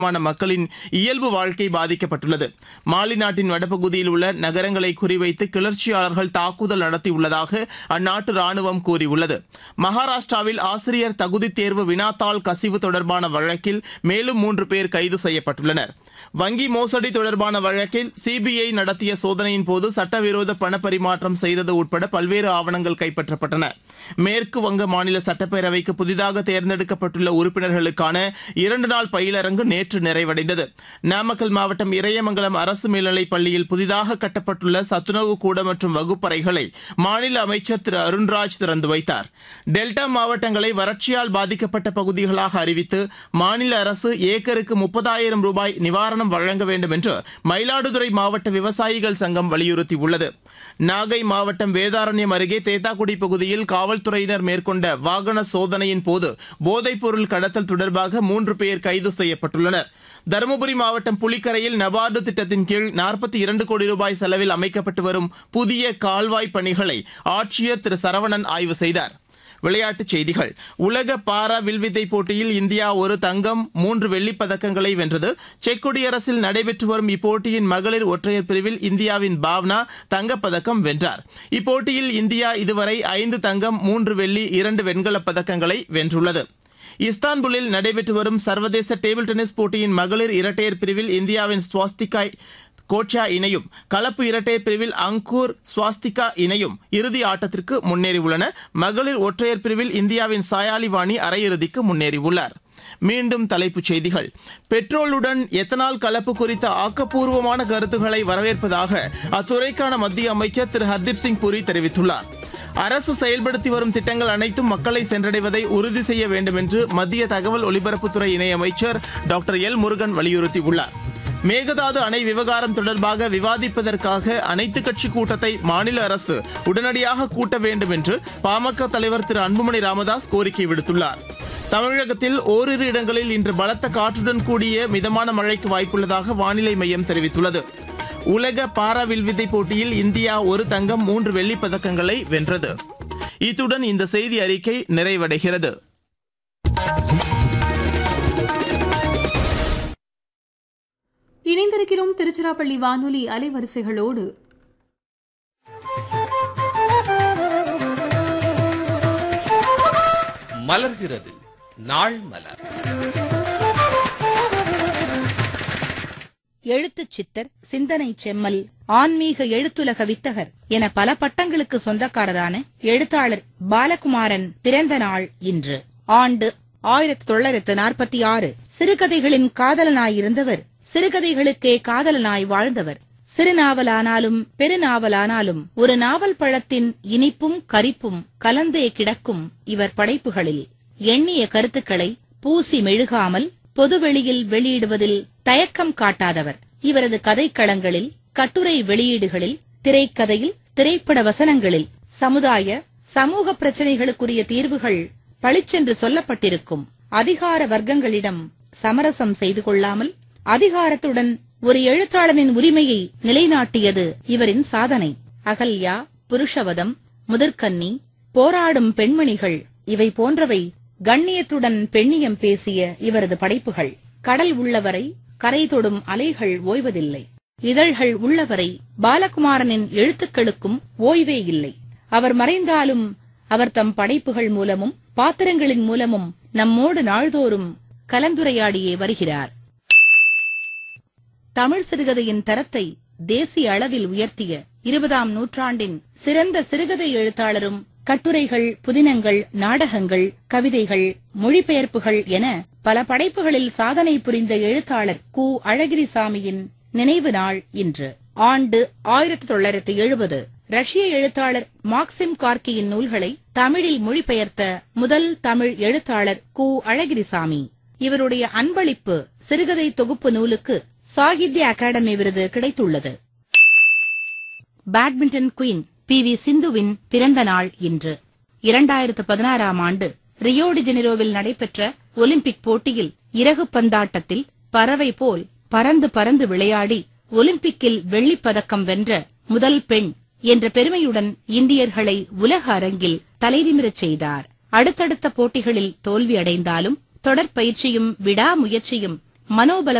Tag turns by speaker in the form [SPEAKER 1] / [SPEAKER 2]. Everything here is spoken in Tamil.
[SPEAKER 1] மான மக்களின் இயல்பு வாழ்க்கை பாதிக்கப்பட்டுள்ளது மாலி நாட்டின் வடபகுதியில் உள்ள நகரங்களை குறிவைத்து கிளர்ச்சியாளர்கள் தாக்குதல் நடத்தியுள்ளதாக அந்நாட்டு ராணுவம் கூறியுள்ளது மகாராஷ்டிராவில் ஆசிரியர் தகுதித் தேர்வு வினாத்தாள் கசிவு தொடர்பான வழக்கில் மேலும் மூன்று பேர் கைது செய்யப்பட்டுள்ளனர் வங்கி மோசடி தொடர்பான வழக்கில் சிபிஐ நடத்திய சோதனையின் போது சட்டவிரோத பணப்பரிமாற்றம் செய்தது உட்பட பல்வேறு ஆவணங்கள் கைப்பற்றப்பட்டன மேற்கு வங்க மாநில சட்டப்பேரவைக்கு புதிதாக தேர்ந்தெடுக்கப்பட்டுள்ள உறுப்பினர்களுக்கான இரண்டு நாள் பயிலரங்கு நேற்று நிறைவடைந்தது நாமக்கல் மாவட்டம் இறையமங்கலம் அரசு மேல்நிலைப் பள்ளியில் புதிதாக கட்டப்பட்டுள்ள சத்துணவு கூட மற்றும் வகுப்பறைகளை மாநில அமைச்சர் திரு அருண்ராஜ் திறந்து வைத்தார் டெல்டா மாவட்டங்களை வறட்சியால் பாதிக்கப்பட்ட பகுதிகளாக அறிவித்து மாநில அரசு ஏக்கருக்கு முப்பதாயிரம் ரூபாய் நிவாரணம் வழங்க வேண்டும் என்று மயிலாடுதுறை மாவட்ட விவசாயிகள் சங்கம் வலியுறுத்தியுள்ளது நாகை மாவட்டம் வேதாரண்யம் அருகே தேத்தாக்குடி பகுதியில் காவல்துறையினர் மேற்கொண்ட வாகன சோதனையின் போது போதைப்பொருள் கடத்தல் தொடர்பாக மூன்று பேர் கைது செய்யப்பட்டுள்ளனர் தருமபுரி மாவட்டம் புலிக்கரையில் நபார்டு திட்டத்தின் கீழ் நாற்பத்தி இரண்டு கோடி ரூபாய் செலவில் அமைக்கப்பட்டு வரும் புதிய கால்வாய் பணிகளை ஆட்சியர் திரு சரவணன் ஆய்வு செய்தார் விளையாட்டுச் செய்திகள் உலக பாரா வில்வித்தை போட்டியில் இந்தியா ஒரு தங்கம் மூன்று வெள்ளிப் பதக்கங்களை வென்றது செக் குடியரசில் நடைபெற்று வரும் இப்போட்டியின் மகளிர் ஒற்றையர் பிரிவில் இந்தியாவின் பாவ்னா தங்கப்பதக்கம் வென்றார் இப்போட்டியில் இந்தியா இதுவரை ஐந்து தங்கம் மூன்று வெள்ளி இரண்டு வெண்கலப் பதக்கங்களை வென்றுள்ளது இஸ்தான்புல்லில் நடைபெற்று வரும் சர்வதேச டேபிள் டென்னிஸ் போட்டியின் மகளிர் இரட்டையர் பிரிவில் இந்தியாவின் ஸ்வாஸ்திகா கோட்சா இணையும் கலப்பு இரட்டையர் பிரிவில் அங்கூர் ஸ்வாஸ்திகா இணையும் இறுதி ஆட்டத்திற்கு முன்னேறியுள்ளன மகளிர் ஒற்றையர் பிரிவில் இந்தியாவின் சாயாலி வாணி அரையிறுதிக்கு முன்னேறியுள்ளார் மீண்டும் தலைப்புச் செய்திகள் பெட்ரோலுடன் எத்தனால் கலப்பு குறித்த ஆக்கப்பூர்வமான கருத்துக்களை வரவேற்பதாக அத்துறைக்கான மத்திய அமைச்சர் திரு ஹர்தீப் சிங் புரி தெரிவித்துள்ளார் அரசு செயல்படுத்தி வரும் திட்டங்கள் அனைத்தும் மக்களை சென்றடைவதை உறுதி செய்ய வேண்டும் என்று மத்திய தகவல் ஒலிபரப்புத்துறை இணையமைச்சர் டாக்டர் எல் முருகன் வலியுறுத்தியுள்ளார் மேகதாது அணை விவகாரம் தொடர்பாக விவாதிப்பதற்காக அனைத்துக் கட்சி கூட்டத்தை மாநில அரசு உடனடியாக கூட்ட வேண்டும் என்று பாமக தலைவர் திரு அன்புமணி ராமதாஸ் கோரிக்கை விடுத்துள்ளார் தமிழகத்தில் ஓரிரு இடங்களில் இன்று பலத்த காற்றுடன் கூடிய மிதமான மழைக்கு வாய்ப்புள்ளதாக வானிலை மையம் தெரிவித்துள்ளது உலக பாரா வில்வித்தை போட்டியில் இந்தியா ஒரு தங்கம் மூன்று வெள்ளிப் பதக்கங்களை வென்றது இத்துடன் இந்த செய்தி அறிக்கை நிறைவடைகிறது
[SPEAKER 2] இணைந்திருக்கிறோம் திருச்சிராப்பள்ளி வானொலி அலைவரிசைகளோடு
[SPEAKER 3] மலர்கிறது நாள் மலர்
[SPEAKER 4] எழுத்துச் சித்தர் சிந்தனை செம்மல் ஆன்மீக எழுத்துலக வித்தகர் என பல பட்டங்களுக்கு சொந்தக்காரரான எழுத்தாளர் பாலகுமாரன் பிறந்த நாள் இன்று ஆண்டு ஆயிரத்தி தொள்ளாயிரத்து நாற்பத்தி ஆறு சிறுகதைகளின் காதலனாய் இருந்தவர் சிறுகதைகளுக்கே காதலனாய் வாழ்ந்தவர் சிறுநாவலானாலும் பெருநாவலானாலும் ஒரு நாவல் பழத்தின் இனிப்பும் கரிப்பும் கலந்தே கிடக்கும் இவர் படைப்புகளில் எண்ணிய கருத்துக்களை பூசி மெழுகாமல் பொதுவெளியில் வெளியிடுவதில் தயக்கம் காட்டாதவர் இவரது கதைக்களங்களில் கட்டுரை வெளியீடுகளில் திரைக்கதையில் திரைப்பட வசனங்களில் சமுதாய சமூக பிரச்சனைகளுக்குரிய தீர்வுகள் பளிச்சென்று சொல்லப்பட்டிருக்கும் அதிகார வர்க்கங்களிடம் சமரசம் செய்து கொள்ளாமல் அதிகாரத்துடன் ஒரு எழுத்தாளனின் உரிமையை நிலைநாட்டியது இவரின் சாதனை அகல்யா புருஷவதம் முதற்கன்னி போராடும் பெண்மணிகள் இவை போன்றவை கண்ணியத்துடன் பெண்ணியம் பேசிய இவரது படைப்புகள் கடல் உள்ளவரை கரை தொடும் அலைகள் ஓய்வதில்லை இதழ்கள் உள்ளவரை பாலகுமாரனின் எழுத்துக்களுக்கும் ஓய்வே இல்லை அவர் மறைந்தாலும் அவர் தம் படைப்புகள் மூலமும் பாத்திரங்களின் மூலமும் நம்மோடு நாள்தோறும் கலந்துரையாடியே வருகிறார் தமிழ் சிறுகதையின் தரத்தை தேசிய அளவில் உயர்த்திய இருபதாம் நூற்றாண்டின் சிறந்த சிறுகதை எழுத்தாளரும் கட்டுரைகள் புதினங்கள் நாடகங்கள் கவிதைகள் மொழிபெயர்ப்புகள் என பல படைப்புகளில் சாதனை புரிந்த எழுத்தாளர் கு அழகிரிசாமியின் நினைவு நாள் இன்று ஆண்டு ஆயிரத்தி தொள்ளாயிரத்தி எழுபது ரஷ்ய எழுத்தாளர் மாக்சிம் கார்கியின் நூல்களை தமிழில் மொழிபெயர்த்த முதல் தமிழ் எழுத்தாளர் கு அழகிரிசாமி இவருடைய அன்பளிப்பு சிறுகதை தொகுப்பு நூலுக்கு சாகித்ய அகாடமி விருது கிடைத்துள்ளது பேட்மிண்டன் குயின் பி வி சிந்துவின் பிறந்த நாள் இன்று இரண்டாயிரத்து பதினாறாம் ஆண்டு ரியோ டி ஜெனிரோவில் நடைபெற்ற ஒலிம்பிக் போட்டியில் இறகு பந்தாட்டத்தில் பறவை போல் பறந்து பறந்து விளையாடி ஒலிம்பிக்கில் வெள்ளிப் பதக்கம் வென்ற முதல் பெண் என்ற பெருமையுடன் இந்தியர்களை உலக அரங்கில் தலைநிமிரச் செய்தார் அடுத்தடுத்த போட்டிகளில் தோல்வி அடைந்தாலும் தொடர் பயிற்சியும் விடாமுயற்சியும் மனோபல